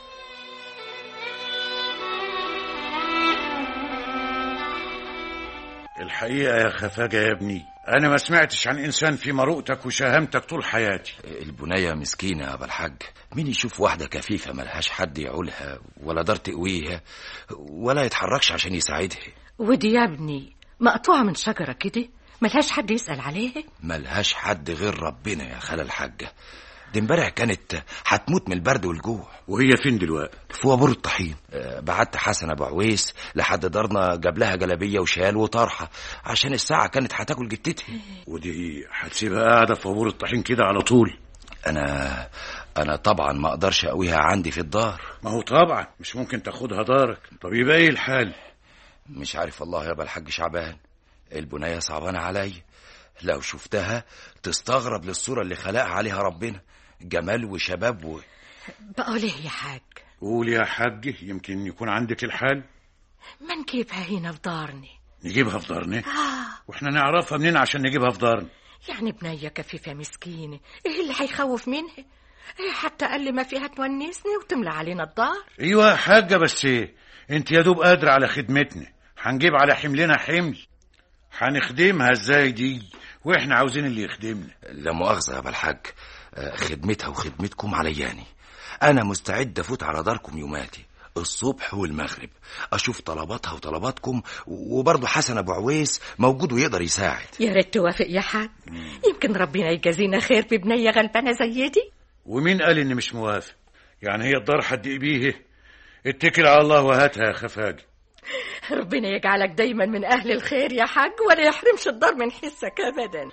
الحقيقة يا خفاجة يا ابني أنا ما سمعتش عن إنسان في مروءتك وشهامتك طول حياتي البنية مسكينة يا أبا الحاج مين يشوف واحدة كفيفة ملهاش حد يعولها ولا دار تقويها ولا يتحركش عشان يساعدها ودي يا ابني مقطوعة من شجرة كده ملهاش حد يسأل عليها ملهاش حد غير ربنا يا خالة الحاجة دي امبارح كانت هتموت من البرد والجوع وهي فين دلوقتي في وابور الطحين أه بعت حسن ابو عويس لحد دارنا جاب لها جلابيه وشال وطرحه عشان الساعه كانت هتاكل جتتها ودي هتسيبها قاعده في وابور الطحين كده على طول انا انا طبعا ما اقدرش اقويها عندي في الدار ما هو طبعا مش ممكن تاخدها دارك طب يبقى ايه الحال مش عارف والله يا الحاج شعبان البنيه صعبانه عليا لو شفتها تستغرب للصوره اللي خلقها عليها ربنا جمال وشباب و... بقول ايه يا حاج قول يا حاج يمكن يكون عندك الحال ما نجيبها هنا في دارني نجيبها في دارنا آه. واحنا نعرفها منين عشان نجيبها في دارنا يعني بنية كفيفة مسكينة ايه اللي هيخوف منها ايه حتى قال ما فيها تونسني وتملى علينا الدار ايوه يا حاجة بس ايه انت يا دوب قادرة على خدمتنا هنجيب على حملنا حمل هنخدمها ازاي دي واحنا عاوزين اللي يخدمنا لا مؤاخذة يا أبا الحاج خدمتها وخدمتكم علياني أنا مستعد أفوت على داركم يوماتي الصبح والمغرب أشوف طلباتها وطلباتكم وبرضه حسن أبو عويس موجود ويقدر يساعد يا ريت توافق يا حاج يمكن ربنا يجازينا خير ببنية غلبانة زي دي ومين قال إني مش موافق يعني هي الدار حد بيه اتكل على الله وهاتها يا خفاجي ربنا يجعلك دايما من أهل الخير يا حاج ولا يحرمش الدار من حسك أبدا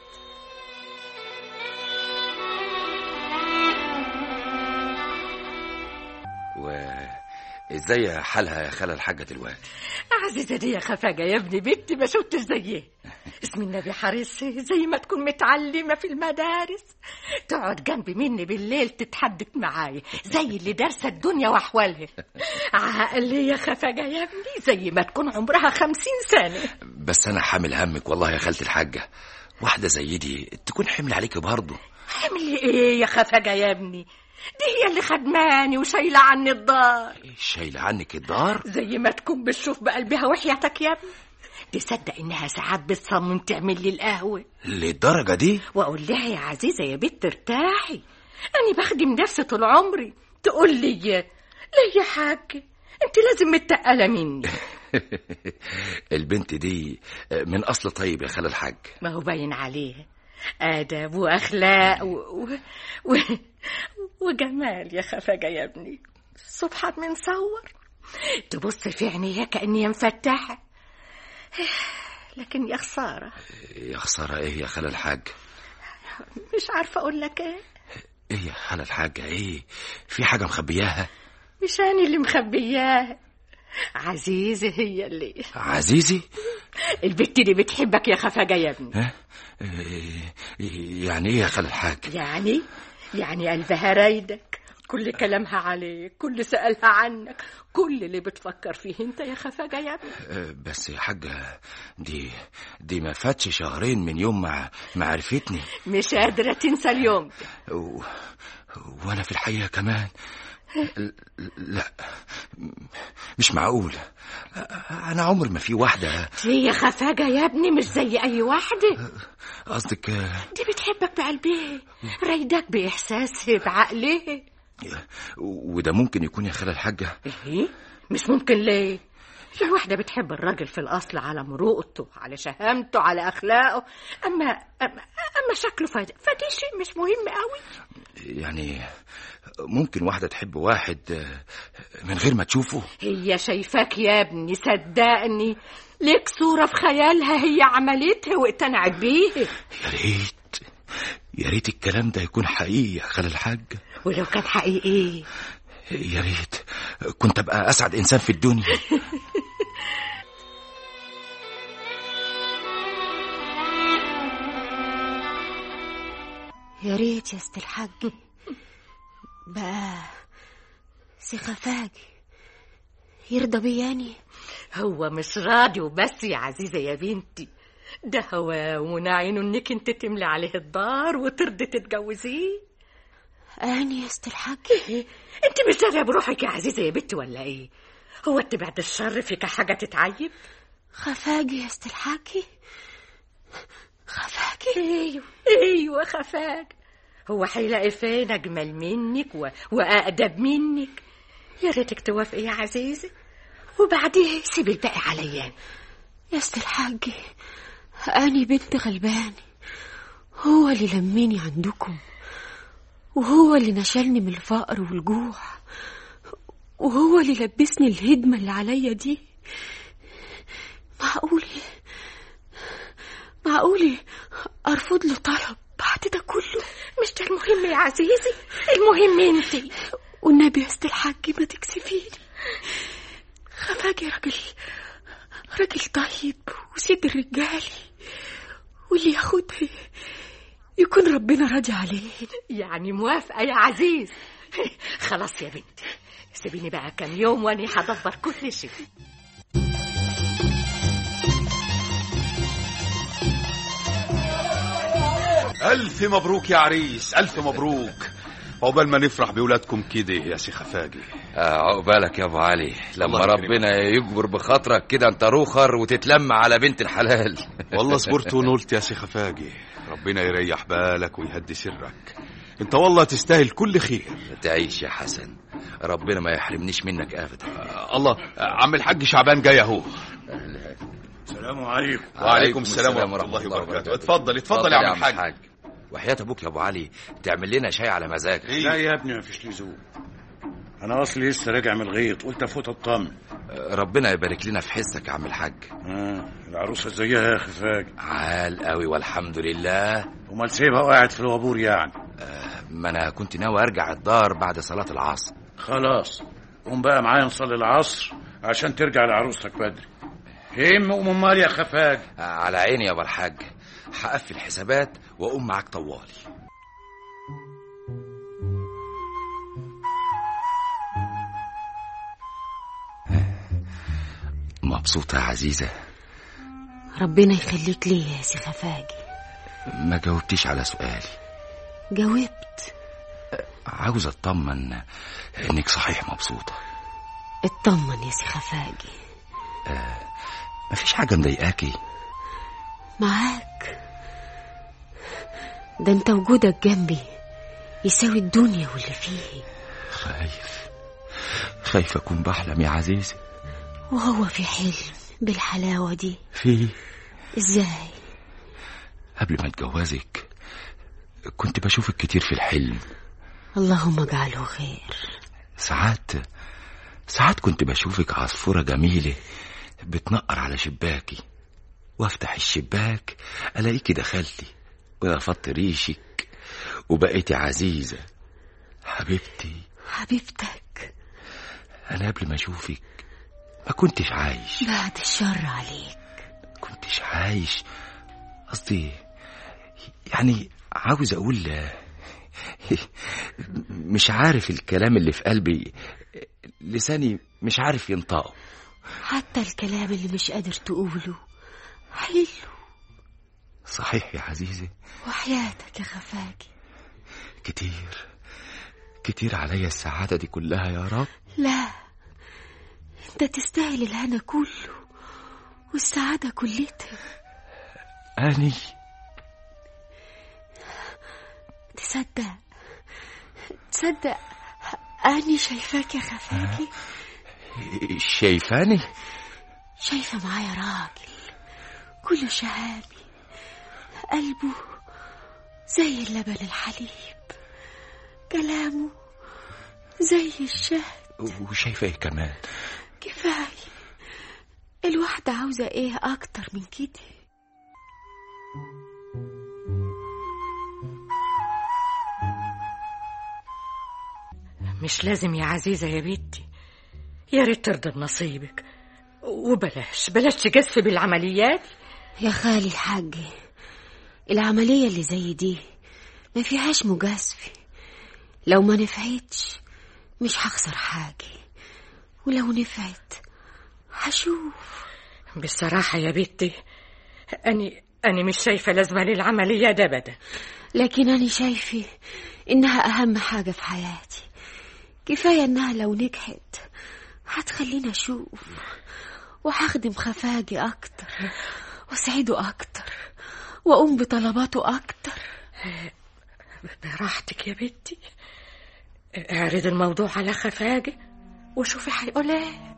و ازاي حالها يا خالة الحاجة دلوقتي عزيزة دي يا خفاجة يا ابني بنتي ما شفتش زيه اسم النبي حارسها زي ما تكون متعلمة في المدارس تقعد جنبي مني بالليل تتحدث معايا زي اللي دارسة الدنيا وأحوالها عقل يا خفاجة يا ابني زي ما تكون عمرها خمسين سنة بس انا حامل همك والله يا خالة الحاجة واحدة زي دي تكون حمل عليك برضه حمل ايه يا خفاجة يا ابني دي هي اللي خدماني وشايلة عني الدار شايلة عنك الدار زي ما تكون بتشوف بقلبها وحياتك يا ابني تصدق انها ساعات بتصمم تعمل لي القهوة للدرجة دي واقول لها يا عزيزة يا بنت ارتاحي انا بخدم نفسي طول عمري تقول لي ليه يا حاج انت لازم متقلة مني البنت دي من اصل طيب يا خالة الحاج ما هو باين عليها ادب واخلاق و... و... و... وجمال يا خفاجة يا ابني سبحان من صور تبص في عينيها كأني مفتحة لكن يا خسارة يا خسارة ايه يا خالة الحاج مش عارفة أقول لك إيه ايه يا خالة الحاجة ايه في حاجة مخبياها مش أنا اللي مخبياها عزيزة هي اللي عزيزي البت دي بتحبك يا خفاجة يا ابني ها إيه يعني ايه يا خالة الحاج يعني يعني قلبها رايدك كل كلامها عليك كل سألها عنك كل اللي بتفكر فيه انت يا خفاجة يا ابني أه، بس يا حاجة دي دي ما فاتش شهرين من يوم ما ما عرفتني مش قادرة تنسى اليوم و... وانا في الحقيقة كمان ل- لا مش معقول انا عمر ما في واحدة هي خفاجة يا ابني مش زي أي واحدة قصدك دي بتحبك بقلبها رايدك بإحساسها بعقلها وده ممكن يكون يا خالة الحاجة ايه مش ممكن ليه في واحدة بتحب الراجل في الأصل على مروءته على شهامته على أخلاقه أما أما, أما شكله فد... فدي شيء مش مهم قوي يعني ممكن واحدة تحب واحد من غير ما تشوفه هي شايفاك يا ابني صدقني ليك صورة في خيالها هي عملتها واقتنعت بيها يا ريت يا ريت الكلام ده يكون حقيقي يا خالة الحاج ولو كان حقيقي يا ريت كنت ابقى اسعد انسان في الدنيا يا ريت يا است الحاج بقى سي خفاجي يرضى بياني هو مش راضي وبس يا عزيزة يا بنتي ده هو ونعينه انك انت تملي عليه الدار وترضي تتجوزيه اني يا است الحاج انت مش داريه بروحك يا عزيزة يا بنتي ولا ايه هو انت بعد الشر فيك حاجة تتعيب خفاجي يا است الحاج خفاجي ايوه ايوه خفاج هو هيلاقي فين اجمل منك و... واقدب منك يا ريتك توافقي يا عزيزة وبعديه سيبي الباقي عليا يا است الحاج اني بنت غلباني هو اللي لمني عندكم وهو اللي نشلني من الفقر والجوع وهو اللي لبسني الهدمة اللي عليا دي معقولة معقولة أرفض له طلب بعد ده كله مش ده المهم يا عزيزي المهم انت والنبي يا است الحاج ما تكسفيني خفاجي راجل راجل طيب وسيد الرجال واللي ياخدها يكون ربنا راضي عليه يعني موافقة يا عزيز خلاص يا بنتي سيبيني بقى كام يوم واني هدبر كل شيء ألف مبروك يا عريس ألف مبروك عقبال ما نفرح بولادكم كده يا سي خفاجي آه، عقبالك يا ابو علي لما الله يكرمك. ربنا يجبر بخاطرك كده انت روخر وتتلم على بنت الحلال والله صبرت ونولت يا سي خفاجي ربنا يريح بالك ويهدي سرك انت والله تستاهل كل خير تعيش يا حسن ربنا ما يحرمنيش منك ابدا آه، الله آه، عم الحاج شعبان جاي اهو السلام عليكم وعليكم السلام ورحمه الله وبركاته اتفضل اتفضل يا عم الحاج وحياة ابوك يا ابو علي تعمل لنا شاي على مزاجك لا يا ابني ما فيش لزوم انا اصلي لسه راجع من الغيط قلت افوت اطمن ربنا يبارك لنا في حسك يا عم الحاج آه العروسه زيها يا خفاج عال قوي والحمد لله امال سيبها وقعت في الوابور يعني ما انا كنت ناوي ارجع الدار بعد صلاة العصر خلاص قوم بقى معايا نصلي العصر عشان ترجع لعروستك بدري هم ام امال يا خفاج على عيني يا الحاج هقفل حسابات واقوم معاك طوالي مبسوطة يا عزيزة ربنا يخليك ليا يا سي خفاجي ما جاوبتيش على سؤالي جاوبت عاوز اطمن انك صحيح مبسوطة اطمن يا سي خفاجي آه مفيش حاجة مضايقاكي معاك ده انت وجودك جنبي يساوي الدنيا واللي فيه خايف خايف اكون بحلم يا عزيزي وهو في حلم بالحلاوة دي في ازاي قبل ما اتجوزك كنت بشوفك كتير في الحلم اللهم اجعله خير ساعات ساعات كنت بشوفك عصفورة جميلة بتنقر على شباكي وافتح الشباك الاقيكي دخلتي ورفضت ريشك وبقيتي عزيزة حبيبتي حبيبتك انا قبل ما اشوفك ما كنتش عايش بعد الشر عليك كنتش عايش قصدي يعني عاوز اقول مش عارف الكلام اللي في قلبي لساني مش عارف ينطقه حتى الكلام اللي مش قادر تقوله حلو صحيح يا عزيزي وحياتك يا خفاجي كتير كتير عليا السعادة دي كلها يا رب لا انت تستاهل الهنا كله والسعادة كلتها أني تصدق تصدق أني شايفاك يا خفاجي شايفاني شايفة معايا راجل كله شهامي قلبه زي اللبن الحليب كلامه زي الشهد وشايفة ايه كمان كفاية الواحدة عاوزة ايه أكتر من كده مش لازم يا عزيزة يا بنتي يا ريت ترضى بنصيبك وبلاش بلاش تجسفي بالعمليات يا خالي الحاج العملية اللي زي دي ما فيهاش مجازفة لو ما نفعتش مش هخسر حاجة ولو نفعت هشوف بصراحة يا بنتي أني أني مش شايفة لازمة للعملية ده أبدا لكن أنا شايفة إنها أهم حاجة في حياتي كفاية إنها لو نجحت هتخليني أشوف وهخدم خفاجي أكتر وأسعده أكتر وأقوم بطلباته أكتر براحتك يا بنتي اعرض الموضوع على خفاجي وشوفي هيقول ايه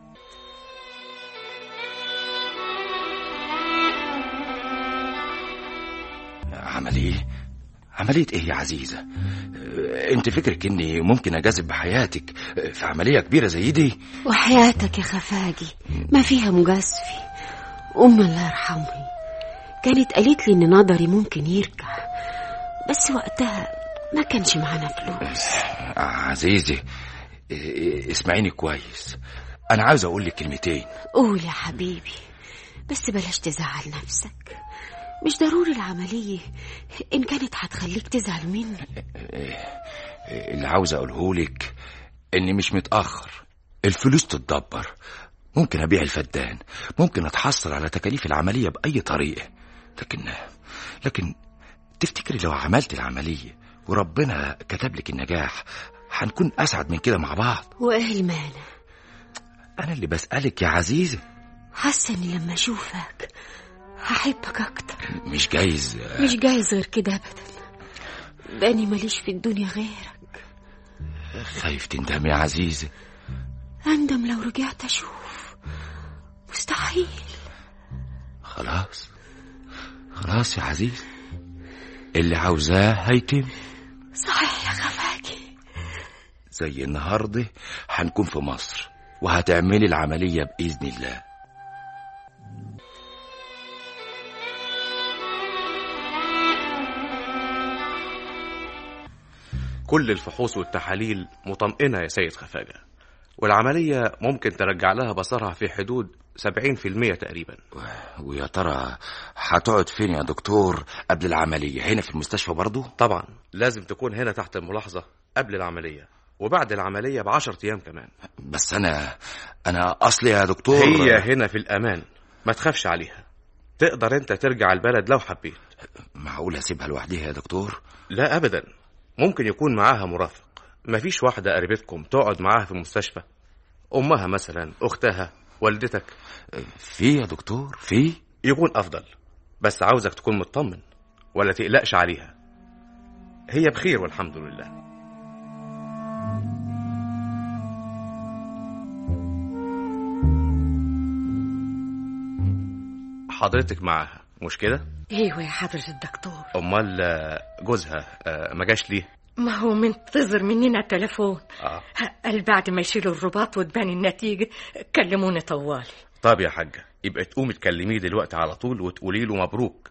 عملية عملية ايه يا عزيزة انت فكرك اني ممكن اجازف بحياتك في عملية كبيرة زي دي وحياتك يا خفاجي ما فيها مجازفة أم الله يرحمها كانت قالت لي إن نظري ممكن يرجع بس وقتها ما كانش معانا فلوس عزيزي اسمعيني كويس انا عاوز اقول لك كلمتين قول يا حبيبي بس بلاش تزعل نفسك مش ضروري العملية إن كانت هتخليك تزعل مني اللي عاوز اقوله لك اني مش متاخر الفلوس تتدبر ممكن ابيع الفدان ممكن اتحصل على تكاليف العمليه باي طريقه لكن لكن تفتكري لو عملت العمليه وربنا كتب لك النجاح هنكون اسعد من كده مع بعض وإيه المانع انا اللي بسالك يا عزيزه حاسة إني لما أشوفك هحبك أكتر مش جايز مش جايز غير كده أبدا لأني ماليش في الدنيا غيرك خايف تندم يا عزيزه أندم لو رجعت أشوف مستحيل خلاص خلاص يا عزيز اللي عاوزاه هيتم صحيح يا خفاجي زي النهارده هنكون في مصر وهتعملي العملية بإذن الله كل الفحوص والتحاليل مطمئنة يا سيد خفاجة والعملية ممكن ترجع لها بصرها في حدود سبعين في المية تقريبا ويا ترى هتقعد فين يا دكتور قبل العملية هنا في المستشفى برضو طبعا لازم تكون هنا تحت الملاحظة قبل العملية وبعد العملية بعشر أيام كمان بس أنا أنا أصلي يا دكتور هي هنا في الأمان ما تخافش عليها تقدر أنت ترجع البلد لو حبيت معقول أسيبها لوحديها يا دكتور لا أبدا ممكن يكون معاها مرافق مفيش واحدة قريبتكم تقعد معاها في المستشفى أمها مثلا أختها والدتك في يا دكتور في يكون أفضل بس عاوزك تكون مطمن ولا تقلقش عليها هي بخير والحمد لله حضرتك معاها مش كده؟ ايوه يا حضرة الدكتور أمال آه، جوزها آه، ما جاش ليه؟ ما هو منتظر مننا تليفون آه. قال بعد ما يشيلوا الرباط وتبان النتيجة كلموني طوالي طب يا حاجة يبقى تقومي تكلميه دلوقتي على طول وتقولي له مبروك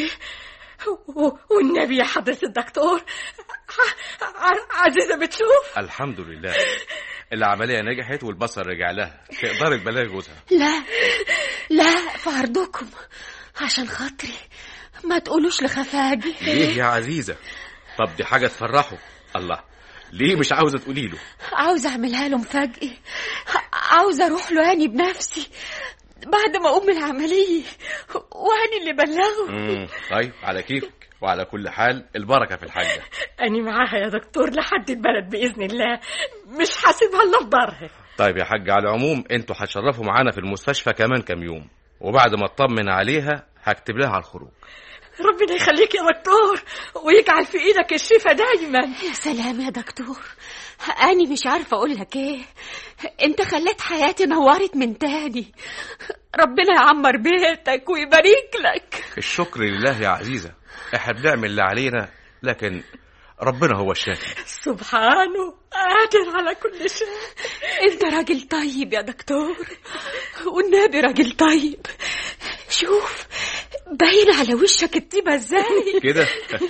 و- والنبي يا حضرة الدكتور ع- ع- عزيزة بتشوف الحمد لله العملية نجحت والبصر رجع لها تقدري تبلغي جوزها لا لا في عرضكم عشان خاطري ما تقولوش لخفاجي ليه يا عزيزة طب دي حاجة تفرحه الله ليه مش عاوزة تقولي له عاوزة أعملها له مفاجأة عاوزة أروح له أني بنفسي بعد ما أقوم من العملية وأني اللي بلغه مم. طيب على كيفك وعلى كل حال البركة في الحاجة أنا معاها يا دكتور لحد البلد بإذن الله مش حاسبها إلا بضرها طيب يا حاج على العموم انتوا هتشرفوا معانا في المستشفى كمان كام يوم وبعد ما اطمن عليها هكتب لها على الخروج ربنا يخليك يا دكتور ويجعل في إيدك الشفا دايما يا سلام يا دكتور أني مش عارفة أقول لك إيه أنت خليت حياتي نورت من تاني ربنا يعمر بيتك ويبارك لك الشكر لله يا عزيزة احنا بنعمل اللي علينا لكن ربنا هو الشافي سبحانه قادر على كل شيء أنت راجل طيب يا دكتور والنبي راجل طيب شوف باين على وشك الطيبة ازاي كده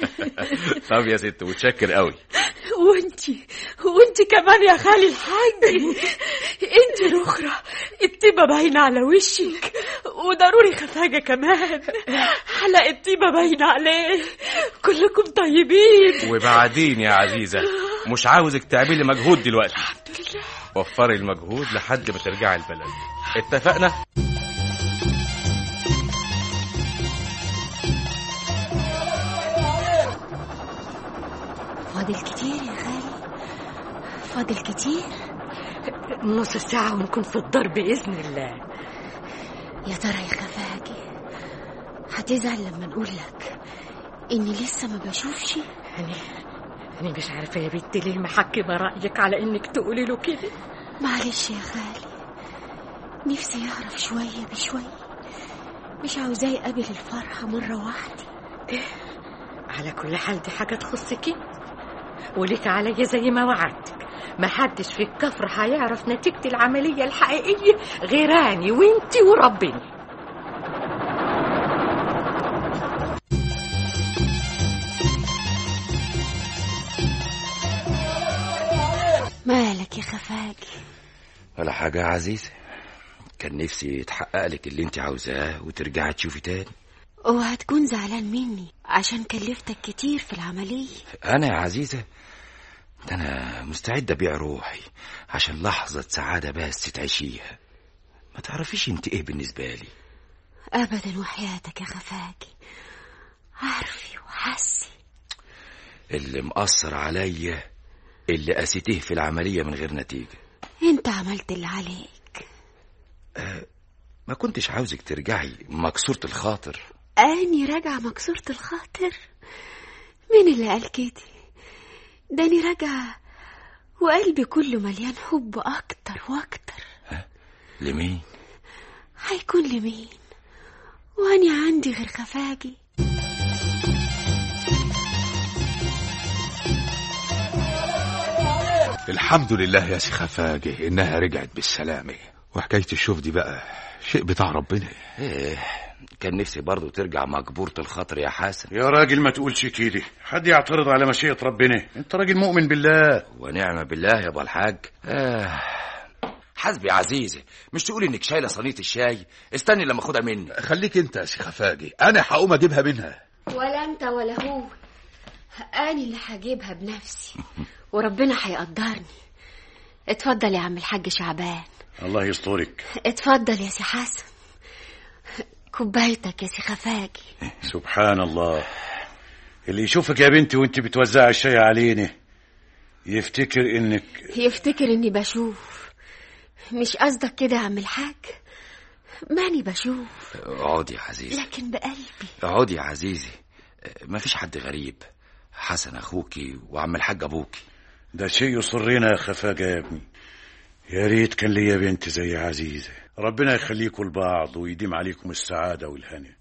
طب يا ست متشكر قوي وانتي وانتي كمان يا خالي الحاج انتي الاخرى الطيبة باينة على وشك وضروري خفاجة كمان حلق الطيبة باينة عليه كلكم طيبين وبعدين يا عزيزة مش عاوزك تعملي مجهود دلوقتي وفري المجهود لحد ما ترجعي البلد اتفقنا فاضل كتير يا خالي فاضل كتير نص ساعة ونكون في الدار بإذن الله يا ترى يا خفاجي هتزعل لما نقول لك اني لسه ما بشوفش أنا أنا مش عارفة يا بنتي ليه محكمة رأيك على إنك تقولي له كده معلش يا خالي نفسي يعرف شوية بشوية مش عاوزاه يقابل الفرحة مرة واحدة على كل حال دي حاجة تخصك وليك عليا زي ما وعدتك ما حدش في الكفر هيعرف نتيجة العملية الحقيقية غيراني وانتي وربنا مالك يا خفاجي ولا حاجة يا عزيزة كان نفسي يتحقق لك اللي انت عاوزاه وترجعي تشوفي تاني وهتكون زعلان مني عشان كلفتك كتير في العملية انا يا عزيزة ده انا مستعد ابيع روحي عشان لحظة سعادة بس تعيشيها ما تعرفيش انت ايه بالنسبة لي أبدا وحياتك يا خفاجي عارفي وحسي اللي مأثر عليا اللي قاسيتيه في العملية من غير نتيجة انت عملت اللي عليك ما كنتش عاوزك ترجعي مكسورة الخاطر أني راجعة مكسورة الخاطر مين اللي قال كده داني راجعة وقلبي كله مليان حب أكتر وأكتر لمين هيكون لمين وأني عندي غير خفاجي الحمد لله يا سي خفاجه انها رجعت بالسلامه وحكايه الشوف دي بقى شيء بتاع ربنا ايه كان نفسي برضو ترجع مجبورة الخاطر يا حسن يا راجل ما تقولش كده حد يعترض على مشيئة ربنا انت راجل مؤمن بالله ونعم بالله يا ابو الحاج آه حسبي يا عزيزي مش تقولي انك شايله صينيه الشاي استني لما اخدها مني خليك انت يا سي خفاجي انا هقوم اجيبها منها ولا انت ولا هو انا اللي هجيبها بنفسي وربنا هيقدرني اتفضل يا عم الحاج شعبان الله يسترك اتفضل يا سي حسن كوبايتك يا سي خفاجي سبحان الله اللي يشوفك يا بنتي وانت بتوزع الشاي علينا يفتكر انك يفتكر اني بشوف مش قصدك كده يا عم الحاج ماني بشوف اقعدي يا عزيزي لكن بقلبي اقعدي يا عزيزي مفيش حد غريب حسن اخوكي وعم الحاج ابوكي ده شيء يسرنا يا خفاجة يا ابني يا ريت كان ليا بنت زي عزيزة ربنا يخليكم لبعض ويديم عليكم السعادة والهنا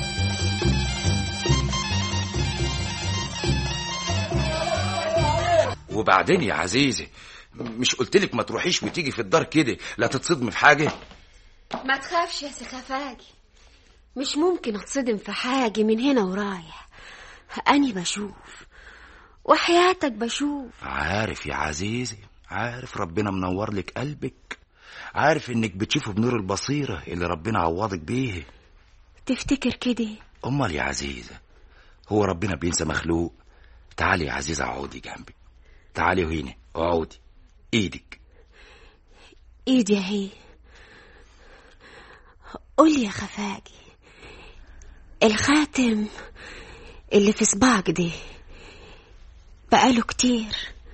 وبعدين يا عزيزي مش قلتلك ما تروحيش وتيجي في الدار كده لا تتصدمي في حاجه ما تخافش يا سي خفاجي مش ممكن اتصدم في حاجة من هنا ورايح أني بشوف وحياتك بشوف عارف يا عزيزي عارف ربنا منور لك قلبك عارف انك بتشوفه بنور البصيرة اللي ربنا عوضك بيه تفتكر كده امال يا عزيزة هو ربنا بينسى مخلوق تعالي يا عزيزة اقعدي جنبي تعالي هنا اقعدي ايدك ايدي اهي قولي يا خفاجي الخاتم اللي في صباعك ده بقاله كتير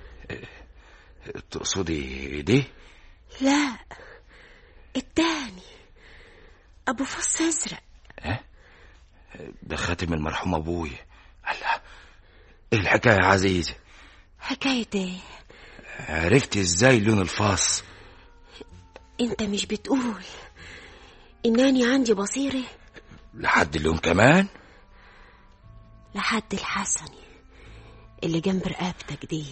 تقصدي ده لا التاني ابو فص ازرق ده خاتم المرحوم ابويا الله ايه الحكايه يا عزيزي حكاية ايه عرفت ازاي لون الفاس انت مش بتقول انني عندي بصيرة لحد اللون كمان لحد الحسني اللي جنب رقبتك دي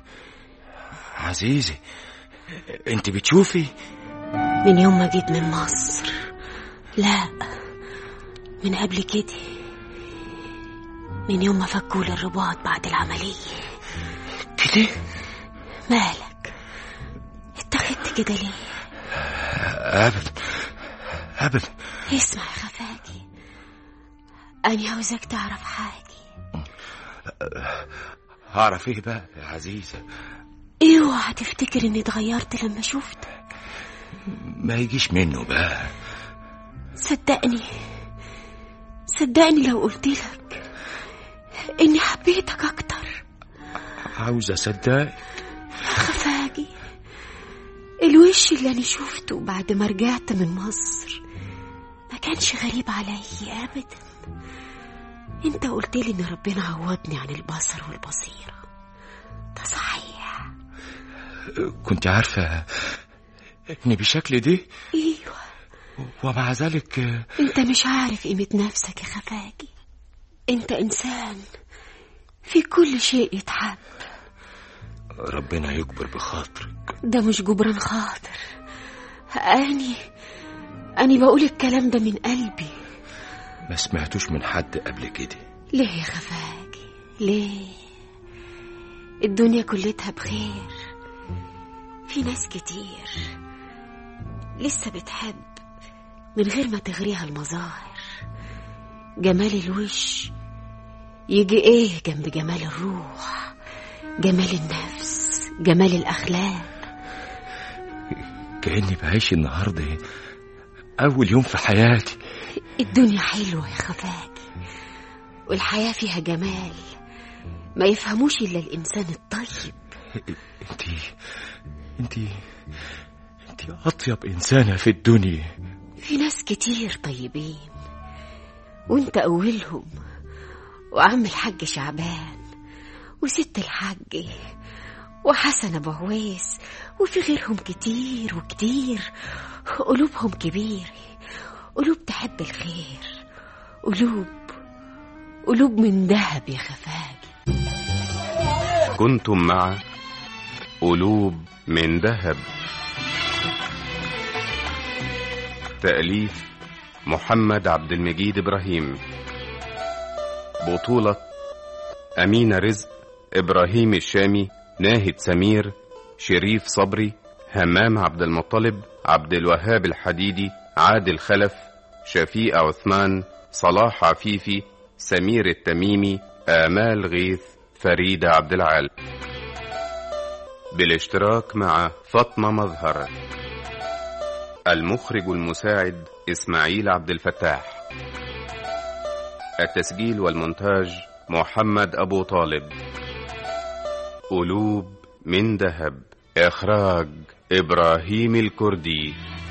عزيزي انت بتشوفي من يوم ما جيت من مصر لا من قبل كده من يوم ما فكوا لي الرباط بعد العملية كده مالك اتخذت كده ليه ابدا ابدا اسمع يا خفاجي أنا عاوزك تعرف حاجة هعرف ايه بقى يا عزيزة اوعى تفتكر اني اتغيرت لما شفتك ما يجيش منه بقى صدقني صدقني لو قلت لك اني حبيتك اكتر عاوز اصدقك خفاجي الوش اللي انا شفته بعد ما رجعت من مصر ما كانش غريب عليا ابدا انت قلت لي ان ربنا عوضني عن البصر والبصيره ده صحيح كنت عارفة اني بشكل ده ايوه ومع ذلك انت مش عارف قيمه نفسك يا خفاجي انت انسان في كل شيء يتحب ربنا يكبر بخاطرك ده مش جبران خاطر اني اني بقول الكلام ده من قلبي ما سمعتوش من حد قبل كده ليه يا خفاجي ليه الدنيا كلتها بخير في ناس كتير لسه بتحب من غير ما تغريها المظاهر جمال الوش يجي ايه جنب جمال الروح جمال النفس جمال الاخلاق كأني بعيش النهاردة أول يوم في حياتي الدنيا حلوة يا خفاجي والحياة فيها جمال ما يفهموش إلا الإنسان الطيب انتي انتي انتي أطيب إنسانة في الدنيا في ناس كتير طيبين وانت أولهم وعم الحاج شعبان وست الحاج وحسن أبو عويس وفي غيرهم كتير وكتير قلوبهم كبيرة قلوب تحب الخير قلوب قلوب من ذهب يا خفاجي كنتم مع قلوب من ذهب تأليف محمد عبد المجيد إبراهيم بطولة أمينة رزق إبراهيم الشامي ناهد سمير شريف صبري همام عبد المطلب عبد الوهاب الحديدي عادل خلف شفيق عثمان صلاح عفيفي سمير التميمي آمال غيث فريدة عبد العال بالاشتراك مع فاطمة مظهر المخرج المساعد إسماعيل عبد الفتاح التسجيل والمونتاج محمد أبو طالب قلوب من ذهب إخراج إبراهيم الكردي